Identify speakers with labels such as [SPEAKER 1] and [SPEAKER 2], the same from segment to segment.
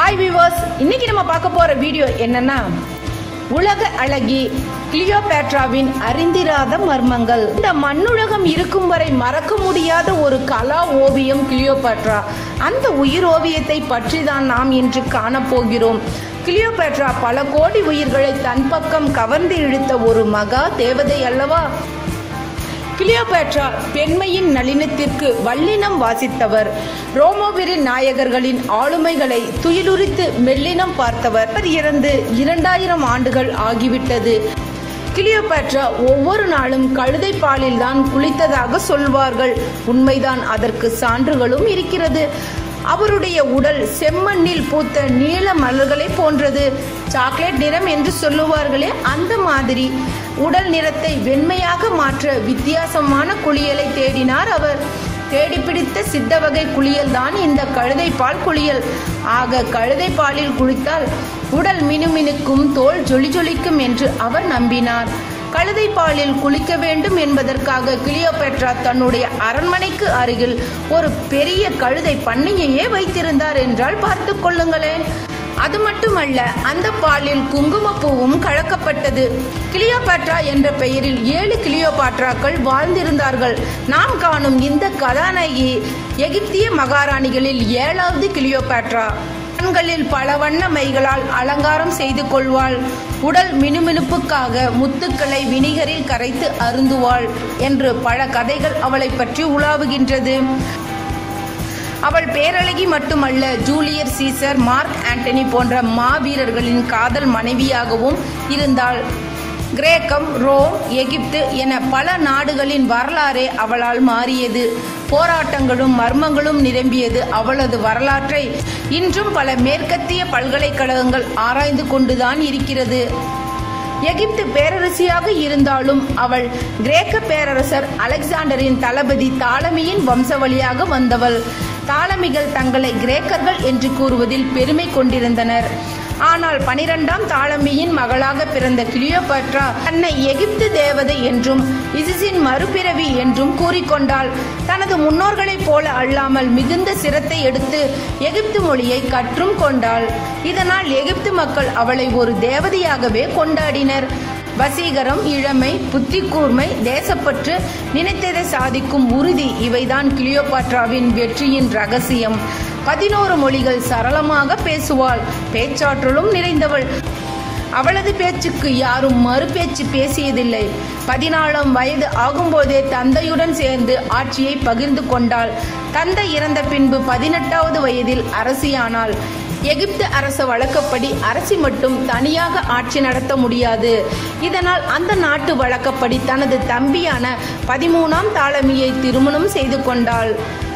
[SPEAKER 1] hi viewers இன்னைக்கு நம்ம பார்க்க போற வீடியோ என்னன்னா உலக அழகி கிளியோபேட்ராவின் அறிந்திராத மர்மங்கள் இந்த மண்ணுலகம் இருக்கும் வரை மறக்க முடியாத ஒரு கலா ஓவியம் கிளியோபேட்ரா அந்த உயிர் ஓவியத்தை பற்றி தான் நாம் இன்று காணப்போகிறோம் கிளியோபேட்ரா பல கோடி உயிர்களை தன் பக்கம் கவர்ந்து இழுத்த ஒரு மகா தேவதை அல்லவா கிளியோபேட்ரா பெண்மையின் நளினத்திற்கு வல்லினம் வாசித்தவர் ரோமோவிரின் நாயகர்களின் ஆளுமைகளை துயிலுரித்து மெல்லினம் பார்த்தவர் அவர் இறந்து இரண்டாயிரம் ஆண்டுகள் ஆகிவிட்டது கிளியோபேட்ரா ஒவ்வொரு நாளும் கழுதை பாலில் தான் குளித்ததாக சொல்வார்கள் உண்மைதான் அதற்கு சான்றுகளும் இருக்கிறது அவருடைய உடல் செம்மண்ணில் பூத்த நீல மலர்களை போன்றது சாக்லேட் நிறம் என்று சொல்லுவார்களே அந்த மாதிரி உடல் நிறத்தை வெண்மையாக மாற்ற வித்தியாசமான குளியலை தேடினார் அவர் தேடி பிடித்த சித்த வகை குளியல் தான் இந்த கழுதை பால் குளியல் ஆக கழுதை பாலில் குளித்தால் உடல் மினுமினுக்கும் தோல் ஜொலி ஜொலிக்கும் என்று அவர் நம்பினார் கழுதை பாலில் குளிக்க வேண்டும் என்பதற்காக கிளியோபெட்ரா தன்னுடைய அரண்மனைக்கு அருகில் ஒரு பெரிய கழுதை பண்ணையையே வைத்திருந்தார் என்றால் பார்த்து கொள்ளுங்களேன் அது மட்டுமல்ல அந்த பாலில் குங்குமப்பூவும் கலக்கப்பட்டது கிளியோபாட்ரா என்ற பெயரில் ஏழு கிளியோபாட்ராக்கள் வாழ்ந்திருந்தார்கள் நாம் காணும் இந்த கதாநாயகி எகிப்திய மகாராணிகளில் ஏழாவது கிளியோபாட்ரா கண்களில் பல வண்ண மைகளால் அலங்காரம் செய்து கொள்வாள் உடல் மினுமினுப்புக்காக முத்துக்களை வினிகரில் கரைத்து அருந்துவாள் என்று பல கதைகள் அவளை பற்றி உலாவுகின்றது அவள் பேரழகி மட்டுமல்ல ஜூலியர் சீசர் மார்க் ஆண்டனி போன்ற மாவீரர்களின் காதல் மனைவியாகவும் இருந்தாள் கிரேக்கம் ரோம் எகிப்து என பல நாடுகளின் வரலாறே அவளால் மாறியது போராட்டங்களும் மர்மங்களும் நிரம்பியது அவளது வரலாற்றை இன்றும் பல மேற்கத்திய பல்கலைக்கழகங்கள் ஆராய்ந்து கொண்டுதான் இருக்கிறது எகிப்து பேரரசியாக இருந்தாலும் அவள் கிரேக்க பேரரசர் அலெக்சாண்டரின் தளபதி தாலமியின் வம்சவழியாக வந்தவள் தாலமிகள் தங்களை கிரேக்கர்கள் என்று கூறுவதில் பெருமை கொண்டிருந்தனர் ஆனால் பனிரெண்டாம் தாலமியின் மகளாக பிறந்த கிளியோபட்ரா தன்னை எகிப்து தேவதை என்றும் இசிசின் மறுபிறவி என்றும் கூறிக்கொண்டாள் தனது முன்னோர்களைப் போல அல்லாமல் மிகுந்த சிரத்தை எடுத்து எகிப்து மொழியை கற்றும் கொண்டாள் இதனால் எகிப்து மக்கள் அவளை ஒரு தேவதையாகவே கொண்டாடினர் வசீகரம் இளமை புத்தி கூர்மை தேசப்பற்று நினைத்ததை சாதிக்கும் உறுதி இவைதான் கிளியோபாட்ராவின் வெற்றியின் ரகசியம் பதினோரு மொழிகள் சரளமாக பேசுவாள் பேச்சாற்றலும் நிறைந்தவள் அவளது பேச்சுக்கு யாரும் மறுபேச்சு பேசியதில்லை பதினாலாம் வயது ஆகும்போதே தந்தையுடன் சேர்ந்து ஆட்சியை பகிர்ந்து கொண்டாள் தந்தை இறந்த பின்பு பதினெட்டாவது வயதில் அரசியானாள் எகிப்து அரச வழக்கப்படி அரசி மட்டும் தனியாக ஆட்சி நடத்த முடியாது இதனால் அந்த நாட்டு வழக்கப்படி தனது தம்பியான பதிமூணாம் தாளமியை திருமணம் செய்து கொண்டாள்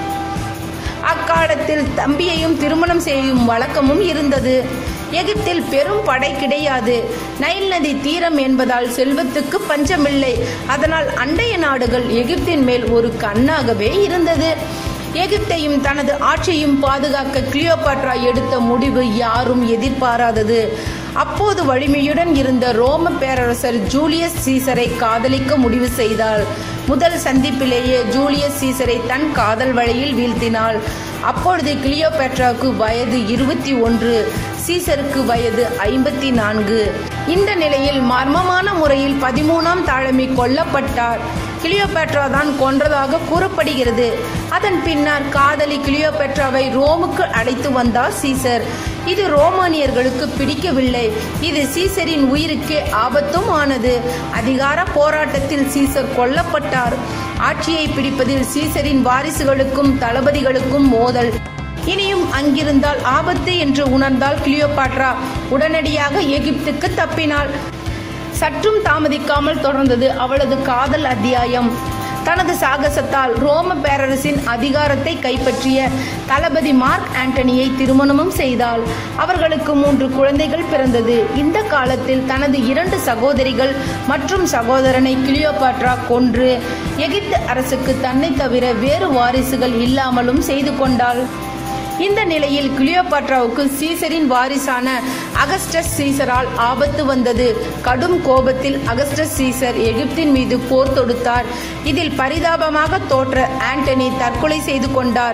[SPEAKER 1] அக்காலத்தில் தம்பியையும் திருமணம் செய்யும் வழக்கமும் இருந்தது எகிப்தில் பெரும் படை கிடையாது நைல் நதி தீரம் என்பதால் செல்வத்துக்கு பஞ்சமில்லை அதனால் அண்டைய நாடுகள் எகிப்தின் மேல் ஒரு கண்ணாகவே இருந்தது எகிப்தையும் தனது ஆட்சியும் பாதுகாக்க கிளியோபாட்ரா எடுத்த முடிவு யாரும் எதிர்பாராதது அப்போது வலிமையுடன் இருந்த ரோம பேரரசர் ஜூலியஸ் சீசரை காதலிக்க முடிவு செய்தாள் முதல் சந்திப்பிலேயே ஜூலியஸ் சீசரை தன் காதல் வழியில் வீழ்த்தினாள் அப்பொழுது கிளியோபேட்ராவுக்கு வயது இருபத்தி ஒன்று சீசருக்கு வயது ஐம்பத்தி நான்கு இந்த நிலையில் மர்மமான முறையில் பதிமூணாம் தாழமை கொல்லப்பட்டார் கிளியோபேட்ரா தான் கொன்றதாக கூறப்படுகிறது அதன் பின்னர் காதலி கிளியோபேட்ராவை ரோமுக்கு அழைத்து வந்தார் சீசர் இது ரோமானியர்களுக்கு பிடிக்கவில்லை இது சீசரின் உயிருக்கே ஆபத்தும் ஆனது அதிகார போராட்டத்தில் சீசர் கொல்லப்பட்டார் ஆட்சியை பிடிப்பதில் சீசரின் வாரிசுகளுக்கும் தளபதிகளுக்கும் மோதல் இனியும் அங்கிருந்தால் ஆபத்து என்று உணர்ந்தால் கிளியோபாட்ரா உடனடியாக எகிப்துக்கு தப்பினாள் சற்றும் தாமதிக்காமல் தொடர்ந்தது அவளது காதல் அத்தியாயம் தனது சாகசத்தால் ரோம பேரரசின் அதிகாரத்தை கைப்பற்றிய தளபதி மார்க் ஆண்டனியை திருமணமும் செய்தாள் அவர்களுக்கு மூன்று குழந்தைகள் பிறந்தது இந்த காலத்தில் தனது இரண்டு சகோதரிகள் மற்றும் சகோதரனை கிளியோபாட்ரா கொன்று எகிப்து அரசுக்கு தன்னை தவிர வேறு வாரிசுகள் இல்லாமலும் செய்து கொண்டாள் இந்த நிலையில் கிளியோபாட்ராவுக்கு சீசரின் வாரிசான அகஸ்டஸ் சீசரால் ஆபத்து வந்தது கடும் கோபத்தில் அகஸ்டஸ் சீசர் எகிப்தின் மீது போர் தொடுத்தார் இதில் பரிதாபமாக தோற்ற ஆண்டனி தற்கொலை செய்து கொண்டார்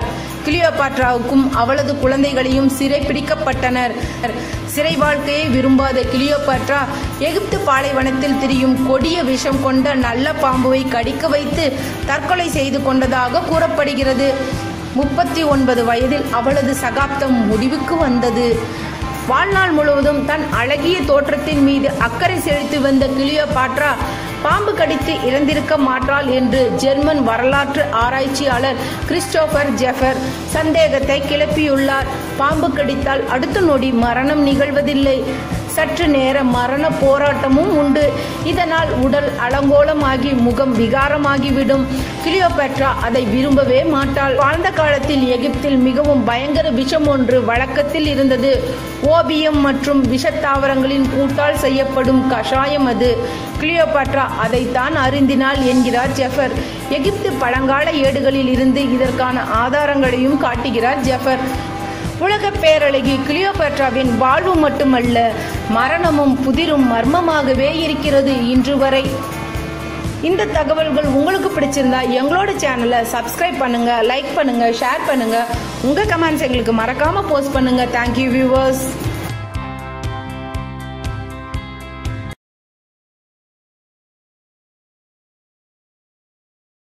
[SPEAKER 1] கிளியோபாட்ராவுக்கும் அவளது குழந்தைகளையும் சிறைப்பிடிக்கப்பட்டனர் சிறை வாழ்க்கையை விரும்பாத கிளியோபாட்ரா எகிப்து பாலைவனத்தில் திரியும் கொடிய விஷம் கொண்ட நல்ல பாம்புவை கடிக்க வைத்து தற்கொலை செய்து கொண்டதாக கூறப்படுகிறது முப்பத்தி ஒன்பது வயதில் அவளது சகாப்தம் முடிவுக்கு வந்தது வாழ்நாள் முழுவதும் தன் அழகிய தோற்றத்தின் மீது அக்கறை செலுத்தி வந்த கிளியோபாட்ரா பாம்பு கடித்து இறந்திருக்க மாட்டாள் என்று ஜெர்மன் வரலாற்று ஆராய்ச்சியாளர் கிறிஸ்டோபர் ஜெஃபர் சந்தேகத்தை கிளப்பியுள்ளார் பாம்பு கடித்தால் அடுத்த நொடி மரணம் நிகழ்வதில்லை சற்று நேர மரண போராட்டமும் உண்டு இதனால் உடல் அலங்கோலமாகி முகம் விகாரமாகிவிடும் கிளியோபெட்ரா அதை விரும்பவே மாட்டாள் வாழ்ந்த காலத்தில் எகிப்தில் மிகவும் பயங்கர விஷம் ஒன்று வழக்கத்தில் இருந்தது ஓபியம் மற்றும் விஷத்தாவரங்களின் கூட்டால் செய்யப்படும் கஷாயம் அது கிளியோபாட்ரா அதைத்தான் அறிந்தினாள் என்கிறார் ஜெஃபர் எகிப்து பழங்கால ஏடுகளில் இருந்து இதற்கான ஆதாரங்களையும் காட்டுகிறார் ஜெஃபர் உலக பேரழகி கிளியோபேட்ராவின் வாழ்வு மட்டுமல்ல மரணமும் புதிரும் மர்மமாகவே இருக்கிறது இன்று வரை இந்த தகவல்கள் உங்களுக்கு பிடிச்சிருந்தா எங்களோட சேனலை சப்ஸ்கிரைப் பண்ணுங்க லைக் பண்ணுங்க ஷேர் பண்ணுங்க உங்க கமெண்ட்ஸ் எங்களுக்கு மறக்காம போஸ்ட் பண்ணுங்க தேங்க்யூ வியூவர்ஸ்